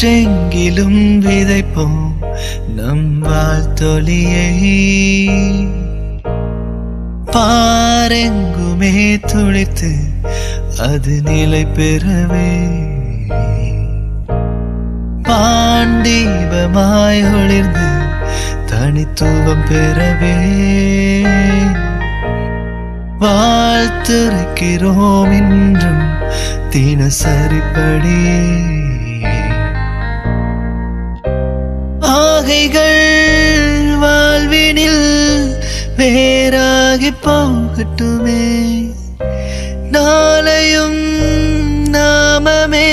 காற்றெங்கிலும் விதைப்போம் நம் வாழ்த்தொலியை பாரெங்குமே துளித்து அது நிலை பெறவே பாண்டீபமாய் ஒளிர்ந்து தனித்துவம் பெறவே வாழ்த்துரைக்கிறோம் இன்றும் தினசரிப்படியே ஆகைகள் வாழ்வினில் வேறாகி போகட்டுமே நாளையும் நாமமே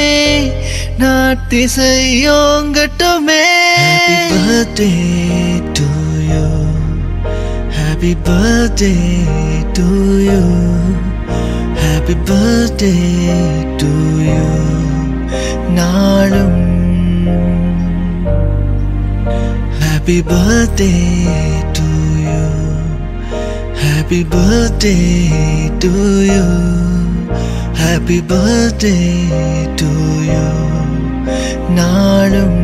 நாட்டிசையோங்கட்டுமே Happy birthday to you Happy birthday to you Happy birthday to you நாளும் Happy birthday to you Happy birthday to you Happy birthday to you நாளும்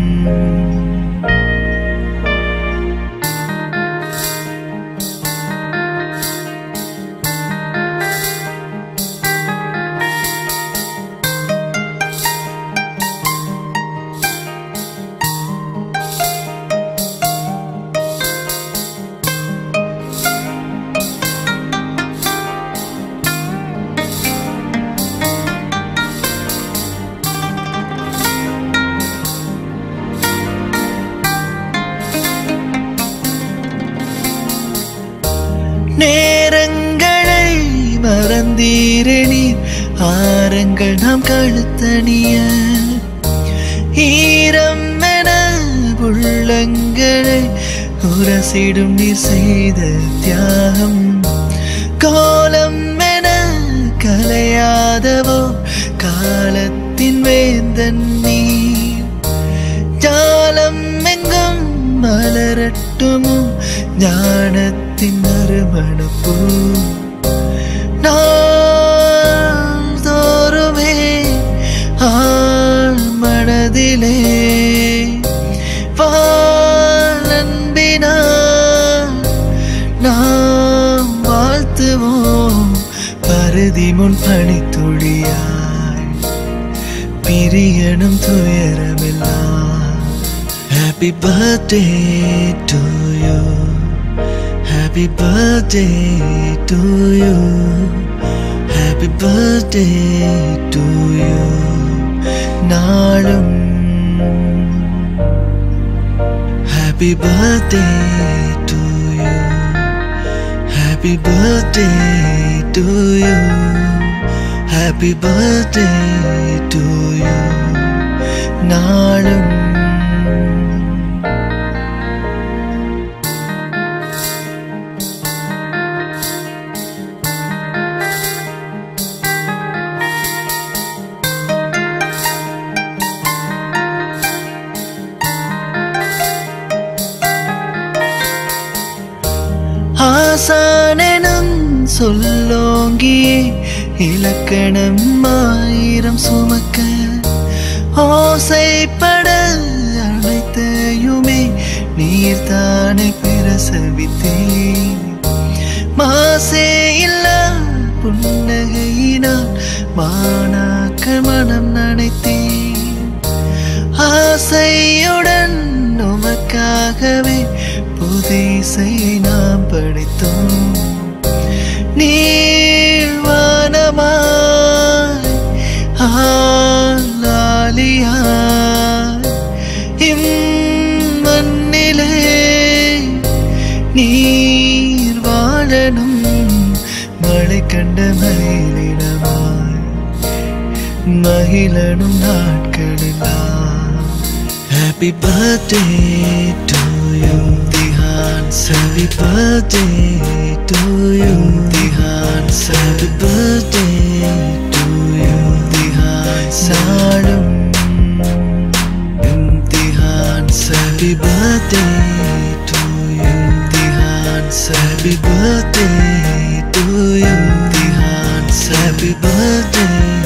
நேரங்களை மறந்தீரணீர் ஆரங்கள் நாம் கழுத்தணிய ஈரம் என உள்ளங்களை உரசிடும் நீர் செய்த தியாகம் கோலம் என கலையாதவோ காலத்தின் வேந்தன் நீர் ஜாலம் எங்கும் மலரட்டுமோ ஞானத்தின் நறுமணப்பூ நாள்தோறுமே ஆள் மனதிலே வாழன்பினால் நாம் வாழ்த்துவோம் பருதி முன் பணித்துளியாய் பிரியனும் துயரமில்லாம் Happy birthday to you Happy birthday to you Happy birthday to you நாளும் Happy birthday to you Happy birthday to you Happy birthday to you நாளும் ஆசானெனும் சொல்லோங்கியே இலக்கணம் ஆயிரம் சுமக்க ஓசைப்பட அனைத்தையுமே நீர்தானே பிரசவித்தே மாசே இல்லா புன்னகையினால் மானாக்க மனம் நனைத்தேன் ஆசையுடன் உமக்காகவே புதிசை நாம் படித்தோம் நீர்வானமாய் ஆலாலியாய் இம்மண்ணிலே நீர் வாழணும் மழை கண்ட மயிலிடமாய் மகிழனும் நாட்களெல்லாம் Happy birthday to you Dihans Happy birthday to you Dihans Happy birthday to you Dihans நாளும் Dihans Happy birthday to you Dihans Happy birthday to you Dihans Happy birthday